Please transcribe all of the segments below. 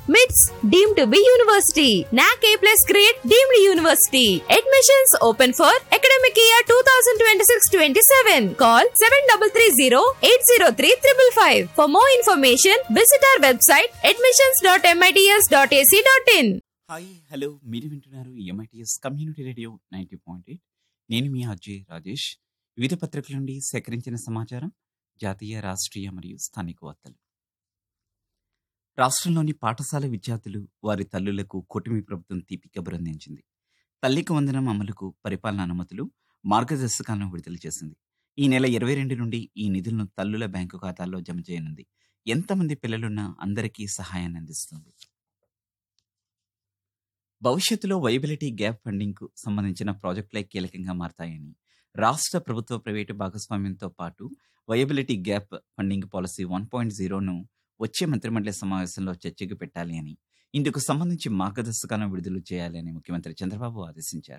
MITS deemed to be university. NAC A plus grade deemed university. Admissions open for academic year 2026-27. Call 7330-803-555. For more information, visit our website admissions.mits.ac.in. Hi hello మీరు వింటున్నారు MITS community radio ninety point eight నేను మీ అజయ్ రాజేష్ వివిధ పత్రికల నుండి సేకరించిన సమాచారం జాతీయ రాష్ట్రీయ మరియు స్థానిక వార్తలు రాష్ట్రంలోని పాఠశాల విద్యార్థులు వారి తల్లులకు కూటమి ప్రభుత్వం తీపి కబురందించింది తల్లికి వందనం అమలుకు పరిపాలన అనుమతులు మార్గదర్శకాలను విడుదల చేసింది ఈ నెల ఇరవై రెండు నుండి ఈ నిధులను తల్లుల బ్యాంకు ఖాతాల్లో జమ చేయనుంది ఎంతమంది పిల్లలున్నా అందరికీ సహాయాన్ని అందిస్తుంది భవిష్యత్తులో వైబిలిటీ గ్యాప్ ఫండింగ్ కు సంబంధించిన ప్రాజెక్టులే కీలకంగా మారతాయని రాష్ట్ర ప్రభుత్వ ప్రైవేటు భాగస్వామ్యంతో పాటు viability gap funding policy one point జీరోను వచ్చే మంత్రిమండలి సమావేశంలో చర్చకు పెట్టాలి అని ఇందుకు సంబంధించి మార్గదర్శకాలను విడుదల చేయాలి అని ముఖ్యమంత్రి చంద్రబాబు ఆదేశించారు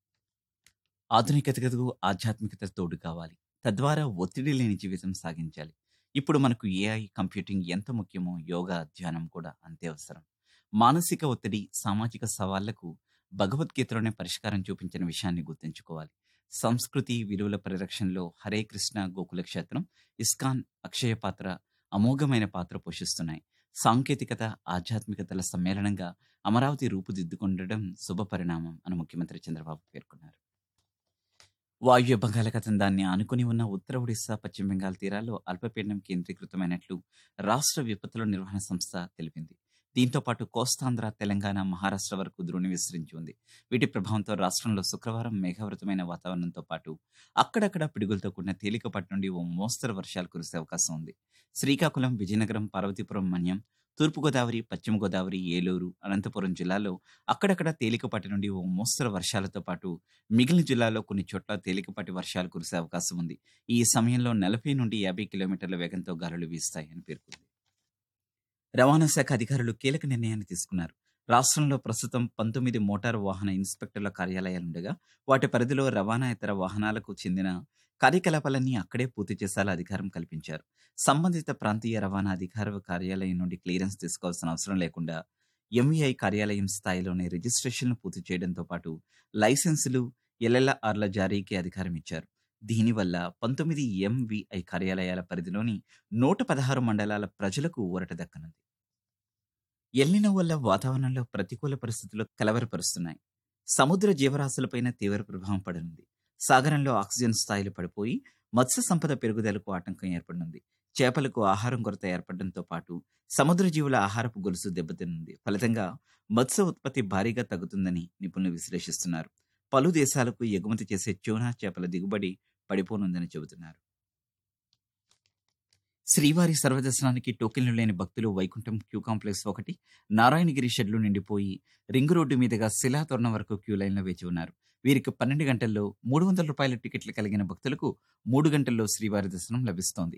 ఆధునికతకు ఆధ్యాత్మికత తోడు కావాలి తద్వారా ఒత్తిడి లేని జీవితం సాగించాలి ఇప్పుడు మనకు ఏఐ కంప్యూటింగ్ ఎంత ముఖ్యమో యోగా ధ్యానం కూడా అంతే అవసరం మానసిక ఒత్తిడి సామాజిక సవాళ్లకు భగవద్గీతలోనే పరిష్కారం చూపించిన విషయాన్ని గుర్తుంచుకోవాలి సంస్కృతి విలువల పరిరక్షణలో హరే కృష్ణ గోకుల క్షేత్రం ఇస్కాన్ అక్షయ పాత్ర అమోఘమైన పాత్ర పోషిస్తున్నాయి సాంకేతికత ఆధ్యాత్మికతల సమ్మేళనంగా అమరావతి రూపుదిద్దుకుండడం శుభ పరిణామం అని ముఖ్యమంత్రి చంద్రబాబు పేర్కొన్నారు వాయువ్య బంగాళాఖాతం దాన్ని ఆనుకుని ఉన్న ఉత్తర ఒడిశా పశ్చిమ బెంగాల్ తీరాల్లో అల్పపీడనం కేంద్రీకృతమైనట్లు రాష్ట్ర విపత్తుల నిర్వహణ సంస్థ తెలిపింది దీంతో పాటు కోస్తాంధ్ర తెలంగాణ మహారాష్ట్ర వరకు ద్రోణి విస్తరించి ఉంది వీటి ప్రభావంతో రాష్ట్రంలో శుక్రవారం మేఘావృతమైన వాతావరణంతో పాటు అక్కడక్కడ పిడుగులతో కూడిన తేలికపాటి నుండి ఓ మోస్తరు వర్షాలు కురిసే అవకాశం ఉంది శ్రీకాకుళం విజయనగరం పార్వతీపురం మన్యం తూర్పుగోదావరి పశ్చిమ గోదావరి ఏలూరు అనంతపురం జిల్లాలో అక్కడక్కడ తేలికపాటి నుండి ఓ మోస్తరు వర్షాలతో పాటు మిగిలిన జిల్లాలో కొన్ని చోట్ల తేలికపాటి వర్షాలు కురిసే అవకాశం ఉంది ఈ సమయంలో నలభై నుండి యాభై కిలోమీటర్ల వేగంతో గాలులు వీస్తాయని పేర్కొంది రవాణా శాఖ అధికారులు కీలక నిర్ణయాన్ని తీసుకున్నారు రాష్ట్రంలో ప్రస్తుతం పంతొమ్మిది మోటారు వాహన ఇన్స్పెక్టర్ల కార్యాలయాలుండగా వాటి పరిధిలో రవాణా ఇతర వాహనాలకు చెందిన కార్యకలాపాలన్నీ అక్కడే పూర్తి చేసేలా అధికారం కల్పించారు సంబంధిత ప్రాంతీయ రవాణా అధికార కార్యాలయం నుండి క్లియరెన్స్ తీసుకోవాల్సిన అవసరం లేకుండా ఎంవీఐ కార్యాలయం స్థాయిలోనే రిజిస్ట్రేషన్లు పూర్తి చేయడంతో పాటు లైసెన్సులు ఎల్ఎల్ఆర్ల జారీకి అధికారం ఇచ్చారు దీనివల్ల పంతొమ్మిది ఎంవిఐ కార్యాలయాల పరిధిలోని నూట పదహారు మండలాల ప్రజలకు ఊరట దక్కనుంది ఎల్లిన వల్ల వాతావరణంలో ప్రతికూల పరిస్థితులు కలవరపరుస్తున్నాయి సముద్ర జీవరాశులపైన తీవ్ర ప్రభావం పడనుంది సాగరంలో ఆక్సిజన్ స్థాయిలు పడిపోయి మత్స్య సంపద పెరుగుదలకు ఆటంకం ఏర్పడనుంది చేపలకు ఆహారం కొరత ఏర్పడడంతో పాటు సముద్ర జీవుల ఆహారపు గొలుసు దెబ్బతినుంది ఫలితంగా మత్స్య ఉత్పత్తి భారీగా తగ్గుతుందని నిపుణులు విశ్లేషిస్తున్నారు పలు దేశాలకు ఎగుమతి చేసే ట్యూనా చేపల దిగుబడి పడిపోనుందని చెబుతున్నారు శ్రీవారి సర్వదర్శనానికి టోకెన్లు లేని భక్తులు వైకుంఠం క్యూ కాంప్లెక్స్ ఒకటి నారాయణగిరి షెడ్లు నిండిపోయి రింగ్ రోడ్డు మీదుగా శిలాతోరణం వరకు క్యూ లైన్లో వేచి ఉన్నారు వీరికి పన్నెండు గంటల్లో మూడు వందల రూపాయల టికెట్లు కలిగిన భక్తులకు మూడు గంటల్లో శ్రీవారి దర్శనం లభిస్తోంది